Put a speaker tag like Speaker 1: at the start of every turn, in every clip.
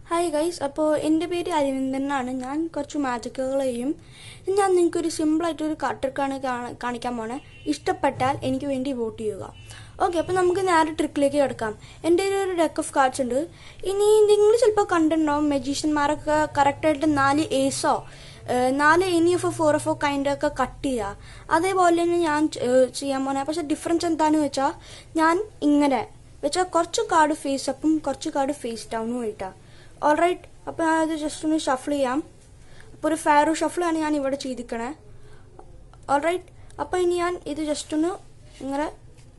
Speaker 1: Hi guys അപ്പോൾ എൻ്റെ പേര് അരവിന്ദനാണ് ഞാൻ കുറച്ച് മാജിക്കുകൾ ചെയ്യും ഞാൻ നിങ്ങൾക്കൊരു സിമ്പിളായിട്ടൊരു കട്ടിക്കാണ് കാണിക്കാൻ പോണേ ഇഷ്ടപ്പെട്ടാൽ എനിക്ക് വേണ്ടി വോട്ട് ചെയ്യുക ഓക്കെ അപ്പോൾ നമുക്ക് നേരെ ട്രിക്കിലേക്ക് കിടക്കാം എൻ്റെ കയ്യിൽ ഒരു ഡെക്ക് ഓഫ് കാർഡ്സ് ഉണ്ട് ഇനി നിങ്ങൾ ചിലപ്പോൾ കണ്ടിട്ടുണ്ടാവും മജീഷ്യന്മാരൊക്കെ കറക്റ്റായിട്ട് നാല് ഏസോ നാല് any F four F kind ഒക്കെ കട്ട് ചെയ്യുക അതേപോലെ തന്നെ ഞാൻ ഏഹ്, ചെയ്യാൻ പോണേ പക്ഷെ ഡിഫറൻസ് എന്താണെന്ന് വെച്ചാൽ ഞാൻ ഇങ്ങനെ വെച്ചാൽ കുറച്ച് കാർഡ് ഫേസ് അപ്പും കുറച്ച് കാർഡ് ഫേസ് ഡൗണും ആയിട്ടാണ് ഓൾറൈറ്റ് അപ്പോൾ ഞാനത് ജസ്റ്റ് ഒന്ന് ഷഫിൾ ചെയ്യാം അപ്പോൾ ഒരു ഫയർ ഷഫിളാണ് ഞാൻ ഇവിടെ ചെയ്തിരിക്കണേ ഓൾറൈറ്റ് അപ്പോൾ ഇനി ഞാൻ ഇത് ജസ്റ്റ് ഒന്ന് ഇങ്ങനെ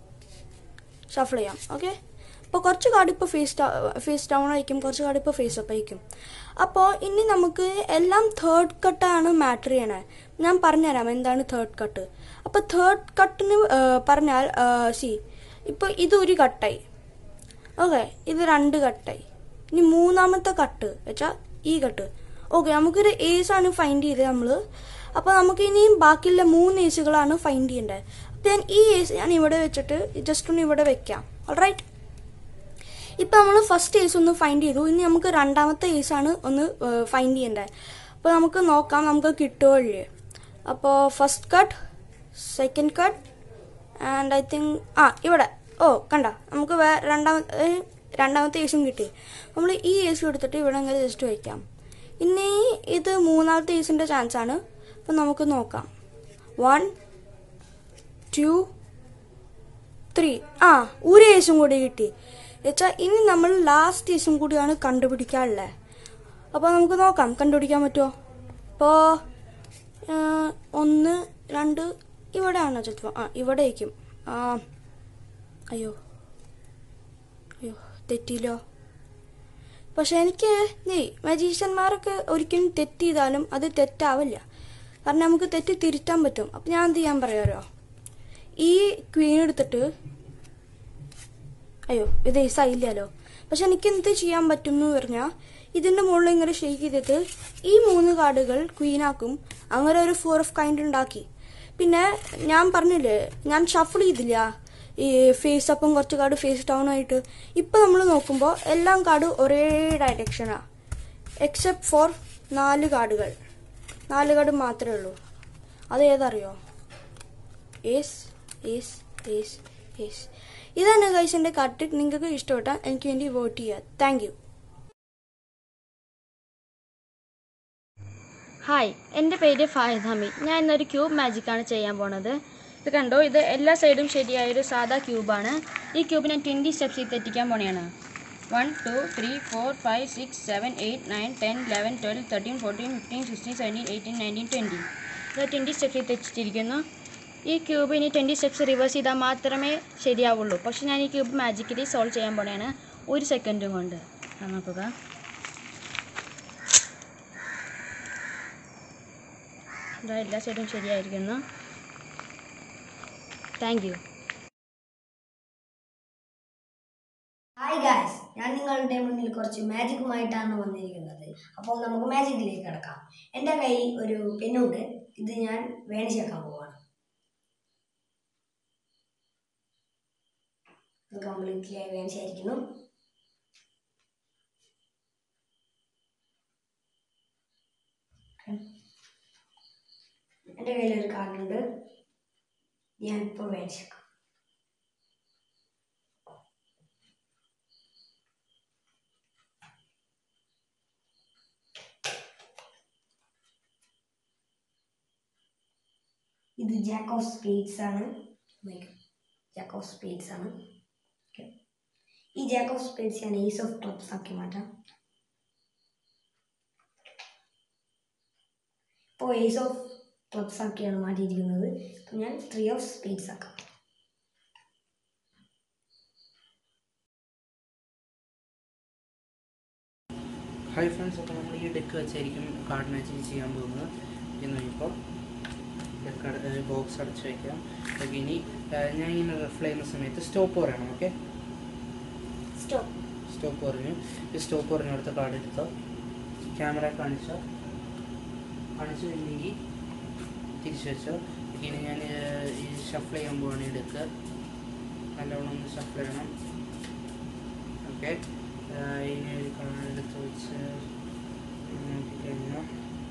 Speaker 1: ഷഫിൾ ചെയ്യാം ഓക്കെ അപ്പോൾ കുറച്ച് കാർഡ് ഇപ്പോൾ ഫേസ് ഫേസ് ഡൗൺ ആയിരിക്കും കുറച്ച് കാർഡ് ഇപ്പോൾ ഫേസ് അപ്പ് ആയിരിക്കും അപ്പോൾ ഇനി നമുക്ക് എല്ലാം തേർഡ് കട്ടാണ് മാറ്റർ ചെയ്യണേ ഞാൻ പറഞ്ഞുതരാം എന്താണ് തേർഡ് കട്ട് അപ്പോൾ തേർഡ് കട്ടിന് പറഞ്ഞാൽ സി ഇപ്പോൾ ഇത് ഒരു കട്ടായി ഓക്കെ ഇത് രണ്ട് കട്ടായി ഇനി മൂന്നാമത്തെ കട്ട് വെച്ചാൽ ഈ കട്ട് ഓക്കെ നമുക്കൊരു ഏസ് ആണ് ഫൈൻഡ് ചെയ്തത് നമ്മൾ അപ്പോൾ നമുക്ക് ഇനിയും ബാക്കിയുള്ള മൂന്ന് ഏസുകളാണ് ഫൈൻഡ് ചെയ്യേണ്ടത് അപ്പോൾ ഞാൻ ഈ ഏസ് ഞാൻ ഇവിടെ വെച്ചിട്ട് ജസ്റ്റ് ഒന്ന് ഇവിടെ വെക്കാം ഓൾറൈറ്റ് ഇപ്പം നമ്മൾ ഫസ്റ്റ് ഏസ് ഒന്ന് ഫൈൻഡ് ചെയ്തു ഇനി നമുക്ക് രണ്ടാമത്തെ ഏസ് ആണ് ഒന്ന് ഫൈൻഡ് ചെയ്യേണ്ടത് അപ്പോൾ നമുക്ക് നോക്കാം നമുക്ക് കിട്ടുമോ ഇല്ലേ അപ്പോൾ first cut second cut and I think ആ ഇവിടെ ഓ കണ്ട നമുക്ക് വേ രണ്ടാമത്തെ ഏ, രണ്ടാമത്തെ ഏസും കിട്ടി നമ്മൾ ഈ ഏസും എടുത്തിട്ട് ഇവിടെ അങ്ങനെ ജസ്റ്റ് വയ്ക്കാം ഇനി ഇത് മൂന്നാമത്തെ ഏസിൻ്റെ ചാൻസ് ആണ് അപ്പം നമുക്ക് നോക്കാം വൺ ടു ത്രീ ആ ഒരു ഏസും കൂടി കിട്ടി വെച്ചാൽ ഇനി നമ്മൾ ലാസ്റ്റ് ഏസും കൂടിയാണ് കണ്ടുപിടിക്കാനുള്ളത് അപ്പോൾ നമുക്ക് നോക്കാം കണ്ടുപിടിക്കാൻ പറ്റുമോ ഇപ്പോൾ ഒന്ന് രണ്ട് ഇവിടെയാണോ ചിലപ്പോൾ ആ ഇവിടെ ആയിരിക്കും ആ അയ്യോ അയ്യോ തെറ്റിയില്ലോ പക്ഷെ എനിക്ക് നീ മജീഷ്യന്മാരൊക്കെ ഒരിക്കലും തെറ്റ് ചെയ്താലും അത് തെറ്റാവില്ല കാരണം നമുക്ക് തെറ്റ് തിരുത്താൻ പറ്റും അപ്പം ഞാൻ എന്ത് ചെയ്യാൻ പറയാറോ ഈ ക്വീൻ എടുത്തിട്ട് അയ്യോ ഇത് ഏസായില്ലല്ലോ പക്ഷെ എനിക്ക് എന്ത് ചെയ്യാൻ പറ്റും എന്ന് പറഞ്ഞാൽ ഇതിന്റെ മുകളിൽ ഇങ്ങനെ ഷെയ്ക്ക് ചെയ്തിട്ട് ഈ മൂന്ന് കാർഡുകൾ ക്വീനാക്കും അങ്ങനെ ഒരു ഫോർ ഓഫ് കൈൻഡ് ഉണ്ടാക്കി പിന്നെ ഞാൻ പറഞ്ഞില്ലേ ഞാൻ ഷഫിൾ ചെയ്തില്ല ഈ ഫേസ് അപ്പും കുറച്ച് കാർഡ് ഫേസ് ഡൗൺ ആയിട്ട് ഇപ്പൊ നമ്മൾ നോക്കുമ്പോൾ എല്ലാം കാർഡ് ഒരേ ഡയറക്ഷനാ എക്സെപ്റ്റ് ഫോർ നാല് കാർഡുകൾ നാല് കാർഡ് മാത്രമേ ഉള്ളൂ അത് ഏതറിയോ ഏസ് ഏസ് ഏസ് ഏസ് ഇതാണ് ഗൈസ് എൻ്റെ കട്ട് നിങ്ങൾക്ക് ഇഷ്ടപ്പെട്ടാൽ എനിക്ക് വേണ്ടി വോട്ട് ചെയ്യുക താങ്ക് യു
Speaker 2: ഹായ് എൻ്റെ പേര് ഫാഹിദ് ഹമീദ് ഞാൻ ഇന്നൊരു ക്യൂബ് മാജിക്കാണ് ചെയ്യാൻ പോണത് ഇത് കണ്ടോ ഇത് എല്ലാ സൈഡും ശരിയായൊരു സാധാ ക്യൂബാണ് ഈ ക്യൂബ് ഞാൻ ട്വൻറ്റി സ്റ്റെപ്സിൽ തെറ്റിക്കാൻ പോണെയാണ് one two three four five six seven eight nine ten eleven twelve thirteen fourteen fifteen sixteen seventeen eighteen nineteen twenty ഇത് ട്വൻറ്റി സ്റ്റെപ്സിൽ തെറ്റിച്ചിരിക്കുന്നു ഈ ക്യൂബ് ഇനി ട്വൻറ്റി സ്റ്റെപ്സ് റിവേഴ്സ് ചെയ്താൽ മാത്രമേ ശരിയാവുള്ളൂ പക്ഷേ ഞാൻ ഈ ക്യൂബ് മാജിക്കലി സോൾവ് ചെയ്യാൻ പോണെയാണ് ഒരു സെക്കൻഡും കൊണ്ട് അത് നോക്കുക ഇതാ എല്ലാ സൈഡും ശരിയായിരിക്കുന്നു താങ്ക് യു
Speaker 3: ഹായ് ഗായ്സ് ഞാൻ നിങ്ങളുടെ മുന്നിൽ കുറച്ച് മാജിക്കുമായിട്ടാണ് വന്നിരിക്കുന്നത് അപ്പോൾ നമുക്ക് മാജിക്കിലേക്ക് കിടക്കാം എൻ്റെ കയ്യിൽ ഒരു പെന്നുണ്ട് ഇത് ഞാൻ വേണിച്ചേക്കാൻ പോവാണ് ഇത് കംപ്ലീറ്റ്ലി ആയി വേണിച്ചായിരിക്കുന്നു എൻ്റെ കയ്യിൽ ഒരു കാർഡുണ്ട് ഞാൻ ഇപ്പോൾ വേണിച്ചേക്കാം ഇത് ജാക്ക് ഓഫ് സ്പീഡ്സ് ആണ് ജാക്ക് ഓഫ് സ്പീഡ്സ് ആണ് Okay. ഈ ജാക്ക് ഓഫ് സ്പീഡ്സ് ഞാൻ ഈസ് ഓഫ് ടോപ്സ് ആക്കി മാറ്റാം ഇപ്പോൾ ഈസ് ഓഫ് ടോപ്സ് ആക്കിയാണ് മാറ്റിയിരിക്കുന്നത് അപ്പോൾ ഞാൻ ത്രീ ഓഫ് സ്പീഡ്സ് ആക്കാം
Speaker 4: ഹായ് ഫ്രണ്ട്സ് അപ്പോൾ നമ്മൾ ഈ ഡെക്ക് വെച്ചായിരിക്കും കാർഡ് മാച്ചിങ് ചെയ്യാൻ പോകുന്നത് എന്ന് കഴിഞ്ഞപ്പോൾ ഡെക്ക് ബോക്സ് അടച്ച് വയ്ക്കാം ഓക്കെ ഇനി ആ, ഞാൻ ഇങ്ങനെ റെഫ്ൽ ചെയ്യുന്ന സമയത്ത് സ്റ്റോപ്പ് പറയണം ഓക്കെ
Speaker 3: സ്റ്റോപ്പ്
Speaker 4: സ്റ്റോപ്പ് പറഞ്ഞു ഈ സ്റ്റോപ്പ് പറഞ്ഞു അടുത്ത കാർഡ് എടുത്തോ ക്യാമറ കാണിച്ചോ കാണിച്ചു കഴിഞ്ഞെങ്കിൽ തിരിച്ചു വെച്ചോ ഓക്കെ ഇനി ഞാൻ ആ, ഈ ഷഫിൾ ചെയ്യാൻ പോവാണ് ഈ ഡെക്ക് നല്ലവണ്ണം ഒന്ന് ഷഫിൾ ചെയ്യണം ഓക്കെ ഇനി ഒരു കാർഡ് എടുത്ത് വെച്ച് നോക്കിക്കഴിഞ്ഞാൽ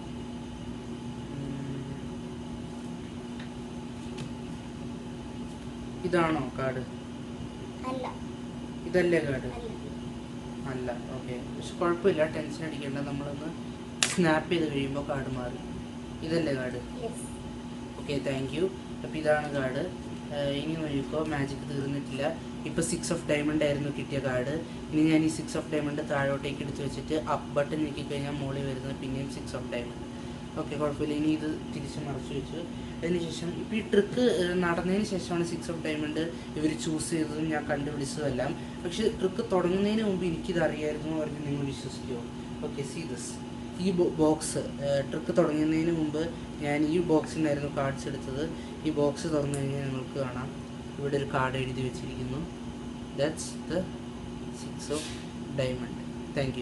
Speaker 4: ഇതാണോ കാർഡ്
Speaker 3: അല്ല
Speaker 4: ഇതല്ലേ കാർഡ്
Speaker 3: അല്ല
Speaker 4: അല്ല ഓക്കെ പക്ഷെ കുഴപ്പമില്ല ടെൻഷൻ അടിക്കേണ്ട നമ്മളൊന്ന് സ്നാപ്പ് ചെയ്ത് കഴിയുമ്പോൾ കാർഡ് മാറി ഇതല്ലേ card
Speaker 3: yes
Speaker 4: okay thank you അപ്പോൾ ഇതാണ് കാർഡ് ഇനി നോക്കിക്കോ മാജിക് തീർന്നിട്ടില്ല ഇപ്പോൾ സിക്സ് ഓഫ് ഡയമണ്ട് ആയിരുന്നു കിട്ടിയ കാർഡ് ഇനി ഞാൻ ഈ സിക്സ് ഓഫ് ഡയമണ്ട് താഴോട്ടേക്ക് എടുത്ത് വെച്ചിട്ട് അപ്പ് ബട്ടൺ ഞെക്കി കഴിഞ്ഞാൽ മുകളിൽ വരുന്നത് പിന്നെയും സിക്സ് ഓഫ് ഡയമണ്ട് ഓക്കെ കുഴപ്പമില്ല ഇനി ഇത് തിരിച്ച് മറച്ചു വെച്ചു അതിനുശേഷം ഇപ്പോൾ ഈ ട്രിക്ക് നടന്നതിന് ശേഷമാണ് സിക്സ് ഓഫ് ഡയമണ്ട് ഇവർ ചൂസ് ചെയ്തതും ഞാൻ കണ്ടുപിടിച്ചതെല്ലാം പക്ഷെ ട്രിക്ക് തുടങ്ങുന്നതിന് മുമ്പ് എനിക്കിത് അറിയായിരുന്നു എന്ന് പറഞ്ഞ് നിങ്ങൾ വിശ്വസിക്കുമോ ഓക്കെ സി ദിസ് ഈ ബോക്സ് ട്രിക്ക് തുടങ്ങുന്നതിന് മുമ്പ് ഞാൻ ഈ ബോക്സിൽ നിന്നായിരുന്നു കാർഡ്സ് എടുത്തത് ഈ ബോക്സ് തുറന്നു കഴിഞ്ഞാൽ നിങ്ങൾക്ക് കാണാം ഇവിടെ ഒരു കാർഡ് എഴുതി വെച്ചിരിക്കുന്നു that's the six of diamond thank you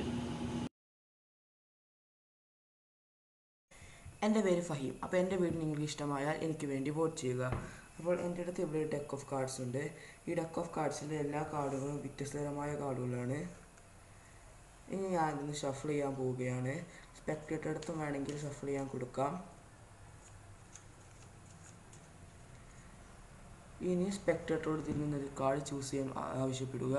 Speaker 5: എൻ്റെ പേര് ഫഹീം അപ്പോൾ എൻ്റെ വീട് നിങ്ങൾക്ക് ഇഷ്ടമായാൽ എനിക്ക് വേണ്ടി വോട്ട് ചെയ്യുക അപ്പോൾ എൻ്റെ അടുത്ത് ഇവിടെ ഒരു ഡെക്ക് ഓഫ് കാർഡ്സ് ഉണ്ട് ഈ ഡെക്ക് ഓഫ് കാർഡ്സിൻ്റെ എല്ലാ കാർഡുകളും വ്യത്യസ്തതരമായ കാർഡുകളാണ് ഇനി ഞാൻ ഇതൊന്ന് ഷഫിൾ ചെയ്യാൻ പോവുകയാണ് സ്പെക്ടേറ്റർ അടുത്തും വേണമെങ്കിൽ ഷഫിൾ ചെയ്യാൻ കൊടുക്കാം ഇനി സ്പെക്ടേറ്ററോട് ഇതിൽ നിന്നൊരു കാർഡ് ചൂസ് ചെയ്യാൻ ആ- ആവശ്യപ്പെടുക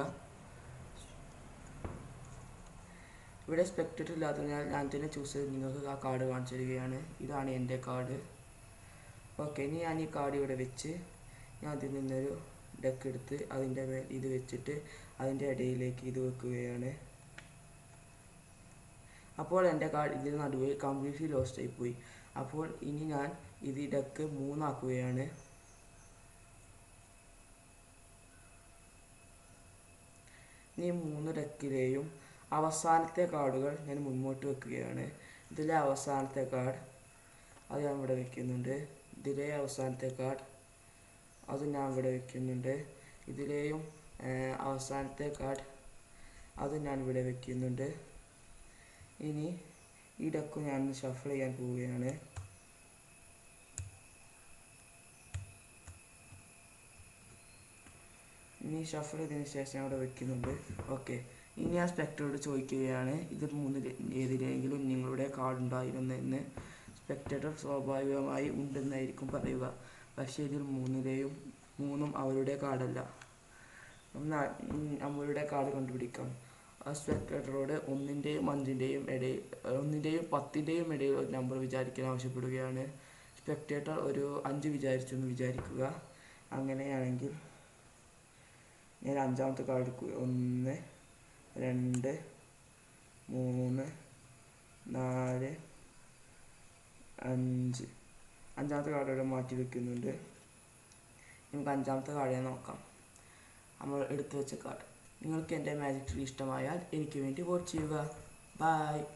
Speaker 5: ഇവിടെ സ്പെക്ടേറ്റർ ഇല്ലാത്തതിനാൽ ഞാൻ തന്നെ ചൂസ് ചെയ്ത് നിങ്ങൾക്ക് ആ കാർഡ് കാണിച്ചു തരികയാണ് ഇതാണ് എൻ്റെ കാർഡ് ഓക്കെ ഇനി ഞാൻ ഈ കാർഡ് ഇവിടെ വെച്ച് ഞാൻ അതിൽ നിന്നൊരു ഡെക്ക് എടുത്ത് അതിൻ്റെ മേൽ ഇത് വെച്ചിട്ട് അതിൻ്റെ ഇടയിലേക്ക് ഇത് വെക്കുകയാണ് അപ്പോൾ എൻ്റെ കാർഡ് ഇതിന് നടുവിൽ കംപ്ലീറ്റ്ലി ലോസ്റ്റ് ആയി പോയി അപ്പോൾ ഇനി ഞാൻ ഇത് ഈ ഡെക്ക് മൂന്നാക്കുകയാണ് ഈ മൂന്ന് ഡെക്കിലെയും അവസാനത്തെ കാർഡുകൾ ഞാൻ മുന്നോട്ട് വെക്കുകയാണ് ഇതിലെ അവസാനത്തെ കാർഡ് അത് ഞാൻ ഇവിടെ വെക്കുന്നുണ്ട് ഇതിലെ അവസാനത്തെ കാർഡ് അത് ഞാൻ ഇവിടെ വെക്കുന്നുണ്ട് ഇതിലെയും ഏർ, അവസാനത്തെ കാർഡ് അത് ഞാൻ ഇവിടെ വെക്കുന്നുണ്ട് ഇനി ഈ ഡെക്ക് ഞാൻ ഷഫിൾ ചെയ്യാൻ പോവുകയാണ് ഇനി ഷഫിൾ ചെയ്തതിന് ശേഷം അവിടെ വെക്കുന്നുണ്ട് ഓക്കെ ഇനി ഞാൻ സ്പെക്ടറോട് ചോദിക്കുകയാണ് ഇത് മൂന്നിൽ ഏതിലെങ്കിലും നിങ്ങളുടെ കാർഡ് ഉണ്ടായിരുന്നെന്ന് സ്പെക്ടേറ്റർ സ്വാഭാവികമായി ഉണ്ടെന്നായിരിക്കും പറയുക പക്ഷേ ഇതിൽ മൂന്നിലെയും മൂന്നും അവരുടെ കാർഡല്ല എന്നാൽ നമ്മളുടെ കാർഡ് കണ്ടുപിടിക്കാം ആ സ്പെക്ടേറ്ററോട് ഒന്നിൻ്റെയും അഞ്ചിൻ്റെയും ഇടയിൽ ഒന്നിൻ്റെയും പത്തിൻ്റെയും ഇടയിൽ ഒരു നമ്പർ വിചാരിക്കാൻ ആവശ്യപ്പെടുകയാണ് സ്പെക്ടേറ്റർ ഒരു അഞ്ച് വിചാരിച്ചു എന്ന് വിചാരിക്കുക അങ്ങനെയാണെങ്കിൽ ഞാൻ അഞ്ചാമത്തെ കാർഡ് എടുക്കുക ഒന്ന് രണ്ട് മൂന്ന് നാല് അഞ്ച് അഞ്ചാമത്തെ കാർഡ് ഇവിടെ മാറ്റി വെക്കുന്നുണ്ട് നമുക്ക് അഞ്ചാമത്തെ കാർഡിനെ നോക്കാം നമ്മൾ എടുത്തു വെച്ച കാർഡ് നിങ്ങൾക്ക് എൻ്റെ മാജിക് ട്രീ ഇഷ്ടമായാൽ എനിക്ക് വേണ്ടി വോട്ട് ചെയ്യുക ബൈ